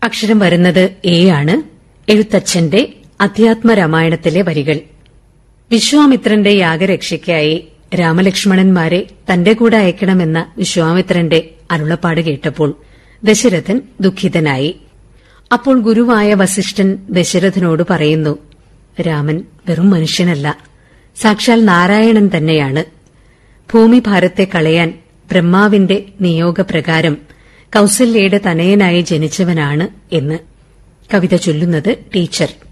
അക്ഷരം വരുന്നത് എ ആണ് എഴുത്തച്ഛന്റെ അധ്യാത്മരാമായണത്തിലെ വരികൾ വിശ്വാമിത്രന്റെ യാഗരക്ഷയ്ക്കായി രാമലക്ഷ്മണന്മാരെ തന്റെ കൂടെ അയക്കണമെന്ന വിശ്വാമിത്രന്റെ അരുളപ്പാട് കേട്ടപ്പോൾ ദശരഥൻ ദുഃഖിതനായി അപ്പോൾ ഗുരുവായ വസിഷ്ഠൻ ദശരഥനോട് പറയുന്നു രാമൻ വെറും മനുഷ്യനല്ല സാക്ഷാൽ നാരായണൻ തന്നെയാണ് ഭൂമിഭാരത്തെ കളയാൻ ബ്രഹ്മാവിന്റെ നിയോഗപ്രകാരം കൌസല്യയുടെ തനയനായി ജനിച്ചവനാണ് എന്ന് കവിത ചൊല്ലുന്നത് ടീച്ചർ